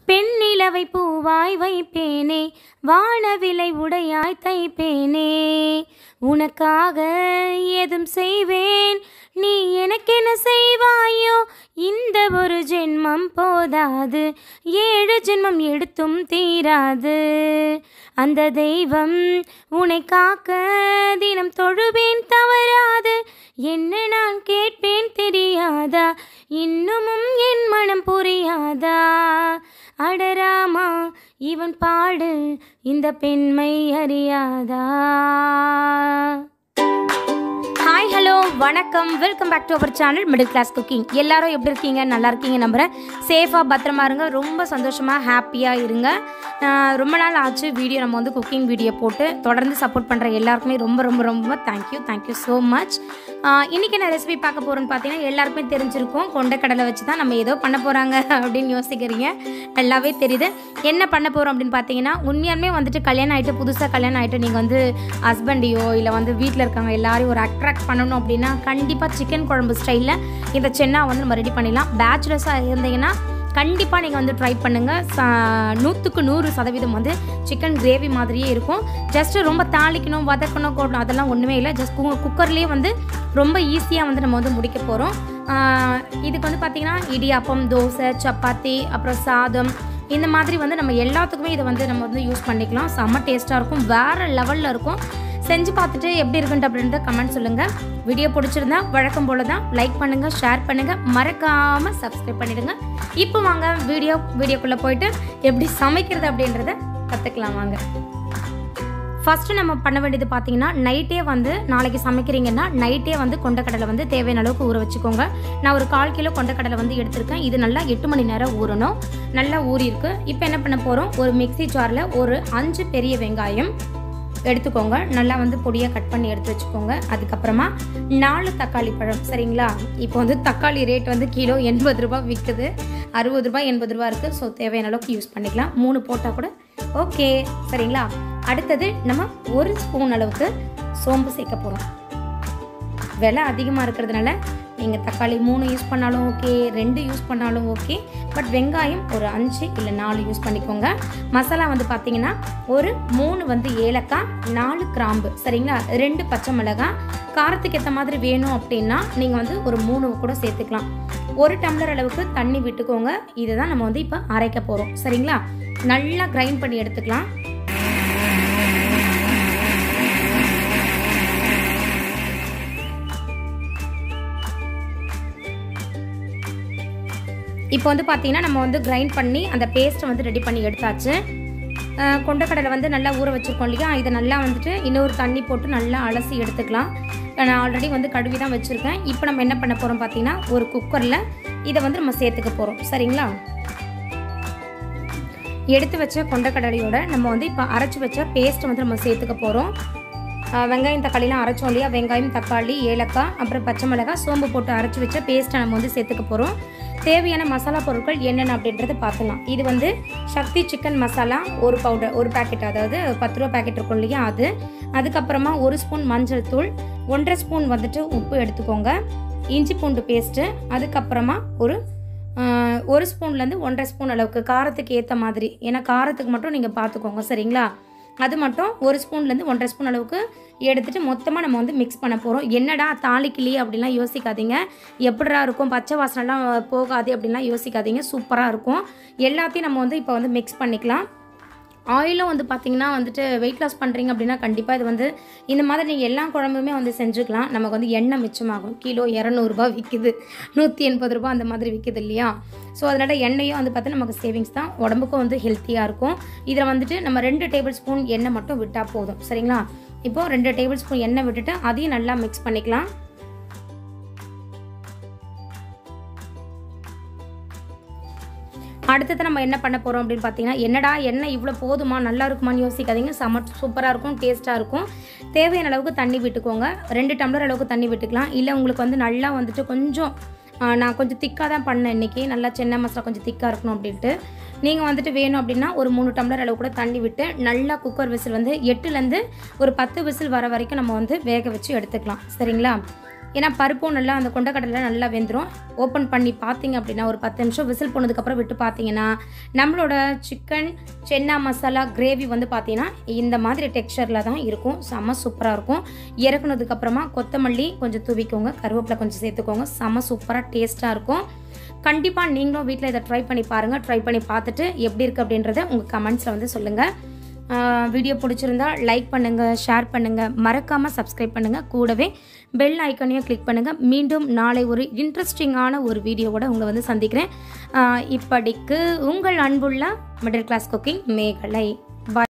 பெண்ணிலவை பூவாய் வைப்பேனே வானவிலை உடையாய் தைப்பேனே உனக்காக ஏதும் செய்வேன் நீ எனக்கென செய்வாயோ இந்த ஒரு ஜென்மம் போதாது ஏழு ஜென்மம் எடுத்தும் தீராது அந்த தெய்வம் உன்னை காக்க தினம் தொழுவேன் தவறாது என்ன நான் கேட்பேன் தெரியாதா இன்னமும் என் மனம் புரியாதா அடராமா இவன் பாடு இந்த பெண்மை அறியாதா ஹாய் ஹலோ வணக்கம் welcome back to our channel middle class cooking எல்லாரும் எப்படி இருக்கீங்க நல்லா இருக்கீங்க நம்புகிறேன் சேஃபாக பத்திரமா இருங்க ரொம்ப சந்தோஷமாக ஹாப்பியாக இருங்க ஆஹ் ரொம்ப நாள் ஆச்சு வீடியோ நம்ம வந்து குக்கிங் வீடியோ போட்டு தொடர்ந்து சப்போர்ட் பண்ணுற எல்லாருக்குமே ரொம்ப ரொம்ப ரொம்ப தேங்க்யூ தேங்க்யூ ஸோ மச் இன்றைக்கி என்ன ரெசிபி பார்க்க போகிறோன்னு பார்த்தீங்கன்னா எல்லாருக்குமே தெரிஞ்சிருக்கும் கொண்டைக்கடலை வச்சு தான் நம்ம ஏதோ பண்ண போகிறாங்க அப்படின்னு யோசிக்கிறீங்க நல்லாவே தெரியுது என்ன பண்ண போகிறோம் அப்படின்னு பார்த்தீங்கன்னா உண்மையாலுமே வந்துட்டு கல்யாணம் ஆகிட்டு புதுசாக கல்யாணம் ஆகிட்டு நீங்கள் வந்து ஹஸ்பண்டையோ இல்லை வந்து வீட்டில் இருக்கவங்க எல்லாரையும் ஒரு அட்ராக்ட் பண்ணணும் அப்படின்னா கண்டிப்பாக சிக்கன் குழம்பு ஸ்டைலில் இந்த சென்னா வந்து நம்ம ரெடி பண்ணிடலாம் பேச்சுலர்ஸாக இருந்தீங்கன்னா கண்டிப்பாக நீங்கள் வந்து ட்ரை பண்ணுங்கள் ச நூற்றுக்கு நூறு சதவீதம் வந்து சிக்கன் கிரேவி மாதிரியே இருக்கும் ஜஸ்ட்டு ரொம்ப தாளிக்கணும் வதக்கணும் போடணும் அதெல்லாம் ஒன்றுமே இல்லை ஜஸ்ட் கு குக்கர்லேயே வந்து ரொம்ப ஈஸியாக வந்து நம்ம வந்து முடிக்க போகிறோம் இதுக்கு வந்து பார்த்திங்கன்னா இடியாப்பம் தோசை சப்பாத்தி அப்புறம் சாதம் இந்த மாதிரி வந்து நம்ம எல்லாத்துக்குமே இதை வந்து நம்ம வந்து யூஸ் பண்ணிக்கலாம் செம்ம டேஸ்ட்டாக இருக்கும் வேறு லெவலில் இருக்கும் செஞ்சு பார்த்துட்டு எப்படி இருக்குன்ட்டு அப்படின்றத கமெண்ட் சொல்லுங்கள் வீடியோ பிடிச்சிருந்தா வழக்கம் போல தான் லைக் பண்ணுங்கள் ஷேர் பண்ணுங்கள் மறக்காமல் சப்ஸ்கிரைப் பண்ணிடுங்க இப்போ வாங்க வீடியோ வீடியோக்குள்ளே போயிட்டு எப்படி சமைக்கிறது அப்படின்றத கற்றுக்கலாம் வாங்க ஃபஸ்ட்டு நம்ம பண்ண வேண்டியது பார்த்தீங்கன்னா நைட்டே வந்து நாளைக்கு சமைக்கிறீங்கன்னா நைட்டே வந்து கொண்டக்கடலை வந்து தேவையான அளவுக்கு ஊற வச்சுக்கோங்க நான் ஒரு கால் கிலோ கொண்டக்கடலை வந்து எடுத்திருக்கேன் இது நல்லா எட்டு மணி நேரம் ஊறணும் நல்லா ஊறியிருக்கு இப்போ என்ன பண்ண போகிறோம் ஒரு மிக்ஸி ஜாரில் ஒரு அஞ்சு பெரிய வெங்காயம் எடுத்துக்கோங்க நல்லா வந்து பொடியாக கட் பண்ணி எடுத்து வச்சுக்கோங்க அதுக்கப்புறமா நாலு தக்காளி பழம் சரிங்களா இப்போ வந்து தக்காளி ரேட் வந்து கிலோ எண்பது ரூபாய் விற்குது அறுபது ரூபாய் எண்பது ரூபா இருக்குது ஸோ தேவையான அளவுக்கு யூஸ் பண்ணிக்கலாம் மூணு போட்டால் கூட ஓகே சரிங்களா அடுத்தது நம்ம ஒரு ஸ்பூன் அளவுக்கு சோம்பு சேர்க்க போகிறோம் விலை அதிகமாக இருக்கிறதுனால நீங்கள் தக்காளி மூணு யூஸ் பண்ணாலும் ஓகே ரெண்டு யூஸ் பண்ணாலும் ஓகே பட் வெங்காயம் ஒரு அஞ்சு இல்லை நாலு யூஸ் பண்ணிக்கோங்க மசாலா வந்து பார்த்தீங்கன்னா ஒரு மூணு வந்து ஏலக்காய் நாலு கிராம்பு சரிங்களா ரெண்டு பச்சை மிளகாய் காரத்துக்கு ஏற்ற மாதிரி வேணும் அப்படின்னா நீங்கள் வந்து ஒரு மூணு கூட சேர்த்துக்கலாம் ஒரு டம்ளர் அளவுக்கு தண்ணி விட்டுக்கோங்க இதை தான் நம்ம வந்து இப்போ அரைக்க போகிறோம் சரிங்களா நல்லா கிரைண்ட் பண்ணி எடுத்துக்கலாம் இப்போ வந்து பார்த்தீங்கன்னா நம்ம வந்து கிரைண்ட் பண்ணி அந்த பேஸ்ட்டை வந்து ரெடி பண்ணி எடுத்தாச்சு அஹ் கொண்டக்கடலை வந்து நல்லா ஊற வச்சுருக்கோம் இல்லையா இதை நல்லா வந்துட்டு இன்னொரு தண்ணி போட்டு நல்லா அலசி எடுத்துக்கலாம் நான் ஆல்ரெடி வந்து கழுவி தான் வச்சுருக்கேன் இப்போ நம்ம என்ன பண்ண போகிறோம் பார்த்தீங்கன்னா ஒரு குக்கரில் இதை வந்து நம்ம சேர்த்துக்க போகிறோம் சரிங்களா எடுத்து வச்ச கொண்டக்கடலையோட நம்ம வந்து இப்போ அரைச்சி வச்ச பேஸ்ட்டை வந்து நம்ம சேர்த்துக்க போகிறோம் வெங்காயம் தக்காளிலாம் அரைச்சோம் இல்லையா வெங்காயம் தக்காளி ஏலக்காய் அப்புறம் பச்சை மிளகாய் சோம்பு போட்டு அரைச்சி வச்ச பேஸ்ட்டை நம்ம வந்து சேர்த்துக்க போகிறோம் தேவையான மசாலா பொருட்கள் என்னென்ன அப்படின்றத பார்க்கலாம் இது வந்து சக்தி சிக்கன் மசாலா ஒரு பவுடர் ஒரு பேக்கெட் அதாவது பத்து ரூபா பேக்கெட் இருக்கும் இல்லையா அது அதுக்கப்புறமா ஒரு ஸ்பூன் மஞ்சள் தூள் ஒன்றரை ஸ்பூன் வந்துட்டு உப்பு எடுத்துக்கோங்க இஞ்சி பூண்டு பேஸ்ட்டு அதுக்கப்புறமா ஒரு ஆஹ், ஒரு ஸ்பூன்லேருந்து ஒன்றரை ஸ்பூன் அளவுக்கு காரத்துக்கு ஏற்ற மாதிரி ஏன்னா காரத்துக்கு மட்டும் நீங்கள் பார்த்துக்கோங்க சரிங்களா அது மட்டும் ஒரு ஸ்பூன்லேருந்து ஒன்றரை ஸ்பூன் அளவுக்கு எடுத்துகிட்டு மொத்தமாக நம்ம வந்து மிக்ஸ் பண்ண போகிறோம் என்னடா தாளிக்கலையே அப்படின்லாம் யோசிக்காதீங்க எப்படிடா இருக்கும் பச்சை வாசனைலாம் போகாது அப்படின்லாம் யோசிக்காதீங்க சூப்பராக இருக்கும் எல்லாத்தையும் நம்ம வந்து இப்போ வந்து மிக்ஸ் பண்ணிக்கலாம் ஆயிலும் வந்து பார்த்திங்கன்னா வந்துட்டு வெயிட் லாஸ் பண்ணுறீங்க அப்படின்னா கண்டிப்பாக இது வந்து இந்த மாதிரி நீங்கள் எல்லா குழம்புமே வந்து செஞ்சுக்கலாம் நமக்கு வந்து எண்ணெய் மிச்சமாகும் கிலோ இரநூறுபா விற்கிது நூற்றி எண்பது ரூபா அந்த மாதிரி விற்கிது இல்லையா ஸோ அதனால் எண்ணெயும் வந்து பார்த்தா நமக்கு சேவிங்ஸ் தான் உடம்புக்கும் வந்து ஹெல்த்தியாக இருக்கும் இதில் வந்துட்டு நம்ம ரெண்டு டேபிள் ஸ்பூன் எண்ணெய் மட்டும் விட்டால் போதும் சரிங்களா இப்போது ரெண்டு டேபிள் ஸ்பூன் எண்ணெய் விட்டுட்டு அதையும் நல்லா மிக்ஸ் பண்ணிக்கலாம் அடுத்தது நம்ம என்ன பண்ண போகிறோம் அப்படின்னு பார்த்தீங்கன்னா என்னடா எண்ணெய் இவ்வளோ போதுமா நல்லா இருக்குமான்னு யோசிக்காதீங்க செம சூப்பராக இருக்கும் டேஸ்ட்டாக இருக்கும் தேவையான அளவுக்கு தண்ணி விட்டுக்கோங்க ரெண்டு டம்ளர் அளவுக்கு தண்ணி விட்டுக்கலாம் இல்லை உங்களுக்கு வந்து நல்லா வந்துட்டு கொஞ்சம் ஆ, நான் கொஞ்சம் திக்காக தான் பண்ணேன் இன்றைக்கி நல்லா சென்னை மசாலா கொஞ்சம் திக்காக இருக்கணும் அப்படின்ட்டு நீங்கள் வந்துட்டு வேணும் அப்படின்னா ஒரு மூணு டம்ளர் அளவு கூட தண்ணி விட்டு நல்லா குக்கர் விசில் வந்து எட்டுலேருந்து ஒரு பத்து விசில் வர வரைக்கும் நம்ம வந்து வேக வச்சு எடுத்துக்கலாம் சரிங்களா ஏன்னா பருப்பும் நல்லா அந்த கொண்டக்கடலை நல்லா வெந்துடும் ஓப்பன் பண்ணி பார்த்தீங்க அப்படின்னா ஒரு பத்து நிமிஷம் விசில் போனதுக்கப்புறம் விட்டு பார்த்தீங்கன்னா நம்மளோட சிக்கன் சென்னா மசாலா கிரேவி வந்து பார்த்தீங்கன்னா இந்த மாதிரி டெக்ஸ்சரில் தான் இருக்கும் செம்ம சூப்பராக இருக்கும் இறக்குனதுக்கப்புறமா கொத்தமல்லி கொஞ்சம் தூவிக்கோங்க கருவேப்பிலை கொஞ்சம் சேர்த்துக்கோங்க செம்ம சூப்பராக டேஸ்ட்டாக இருக்கும் கண்டிப்பாக நீங்களும் வீட்டில் இதை ட்ரை பண்ணி பாருங்கள் ட்ரை பண்ணி பார்த்துட்டு எப்படி இருக்குது அப்படின்றத உங்கள் கமெண்ட்ஸில் வந்து சொல்லுங்கள் வீடியோ பிடிச்சிருந்தா லைக் பண்ணுங்கள் ஷேர் பண்ணுங்கள் மறக்காமல் சப்ஸ்கிரைப் பண்ணுங்கள் கூடவே பெல் ஐக்கனையும் கிளிக் பண்ணுங்கள் மீண்டும் நாளை ஒரு இன்ட்ரெஸ்டிங்கான ஒரு வீடியோவோட உங்களை வந்து சந்திக்கிறேன் ஆஹ் இப்படிக்கு உங்கள் அன்புள்ள மிடில் கிளாஸ் குக்கிங் மேகலை பாய்